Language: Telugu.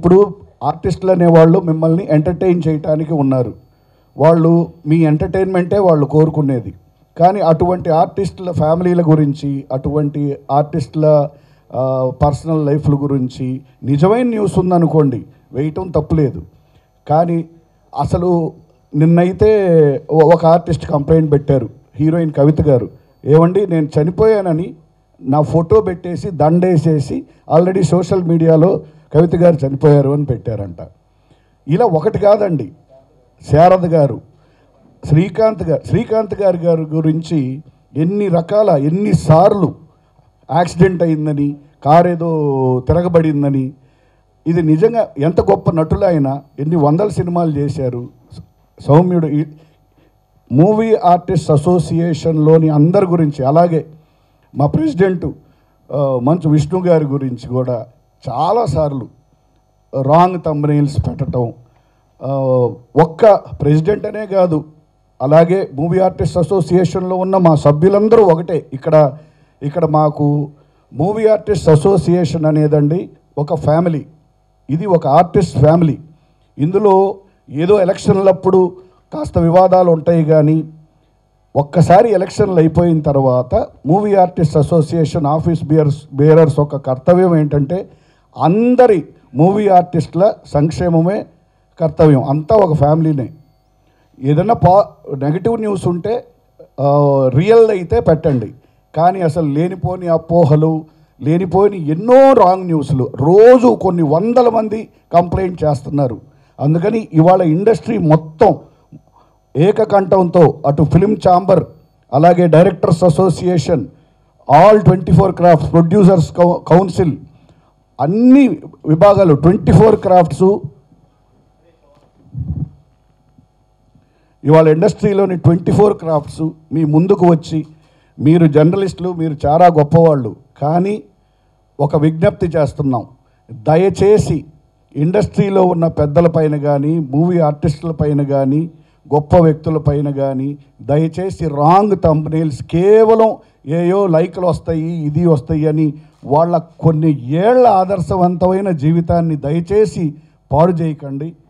ఇప్పుడు ఆర్టిస్టులు అనేవాళ్ళు మిమ్మల్ని ఎంటర్టైన్ చేయటానికి ఉన్నారు వాళ్ళు మీ ఎంటర్టైన్మెంటే వాళ్ళు కోరుకునేది కానీ అటువంటి ఆర్టిస్టుల ఫ్యామిలీల గురించి అటువంటి ఆర్టిస్టుల పర్సనల్ లైఫ్ల గురించి నిజమైన న్యూస్ ఉందనుకోండి వేయటం తప్పులేదు కానీ అసలు నిన్నైతే ఓ- ఒక ఆర్టిస్ట్ కంప్లైంట్ పెట్టారు హీరోయిన్ కవిత గారు ఏమండి నేను చనిపోయానని నా ఫోటో పెట్టేసి దండేసేసి ఆల్రెడీ సోషల్ మీడియాలో కవిత గారు చనిపోయారు అని పెట్టారంట ఇలా ఒకటి కాదండి శారద గారు శ్రీకాంత్ గారు శ్రీకాంత్ గారి గారి గురించి ఎన్ని రకాల ఎన్నిసార్లు యాక్సిడెంట్ అయిందని కార్ ఏదో తిరగబడిందని ఇది నిజంగా ఎంత గొప్ప నటులు ఆయన ఎన్ని వందల సినిమాలు చేశారు సౌమ్యుడు ఈ- మూవీ ఆర్టిస్ట్ అసోసియేషన్లోని అందరి గురించి అలాగే మా ప్రెసిడెంట్ ఆ, మంచు విష్ణు గారి గురించి కూడా చాలాసార్లు రాంగ్ తమ్నైల్స్ పెట్టడం ఆ, ఒక్క ప్రెసిడెంట్ అనే కాదు అలాగే మూవీ ఆర్టిస్ట్ అసోసియేషన్లో ఉన్న మా సభ్యులందరూ ఒకటే ఇక్కడ ఇక్కడ మాకు మూవీ ఆర్టిస్ట్ అసోసియేషన్ అనేదండి ఒక ఫ్యామిలీ ఇది ఒక ఆర్టిస్ట్ ఫ్యామిలీ ఇందులో ఏదో ఎలక్షన్లప్పుడు కాస్త వివాదాలు ఉంటాయి కానీ ఒక్కసారి ఎలక్షన్లు అయిపోయిన తర్వాత movie artist association office bears bearers ఒక కర్తవ్యం ఏంటంటే అందరి మూవీ ఆర్టిస్టుల సంక్షేమమే కర్తవ్యం అంతా ఒక ఫ్యామిలీనే ఏదైనా పా నెగిటివ్ న్యూస్ ఉంటే ఆ, రియల్ అయితే పెట్టండి కానీ అసలు లేనిపోని అపోహలు లేనిపోని ఎన్నో రాంగ్ న్యూస్లు రోజు కొన్ని వందల మంది కంప్లైంట్ చేస్తున్నారు అందుకని ఇవాళ ఇండస్ట్రీ మొత్తం ఏకకంఠంతో అటు ఫిలిం ఛాంబర్ అలాగే directors association all twenty four crafts producers council అన్ని విభాగాలు ట్వంటీ ఫోర్ క్రాఫ్ట్స్ ఇవాళ ఇండస్ట్రీలోని ట్వంటీ ఫోర్ క్రాఫ్ట్స్ మీ ముందుకు వచ్చి మీరు జర్నలిస్టులు మీరు చాలా గొప్పవాళ్ళు కానీ ఒక విజ్ఞప్తి చేస్తున్నాం దయచేసి ఇండస్ట్రీలో ఉన్న పెద్దల పైన కానీ మూవీ ఆర్టిస్టుల పైన కానీ గొప్ప వ్యక్తుల పైన కానీ దయచేసి రాంగ్ తంపనీల్స్ కేవలం ఏయో లైక్లు వస్తాయి ఇది వస్తాయి అని వాళ్ళ కొన్ని ఏళ్ల ఆదర్శవంతమైన జీవితాన్ని దయచేసి పాడు చేయకండి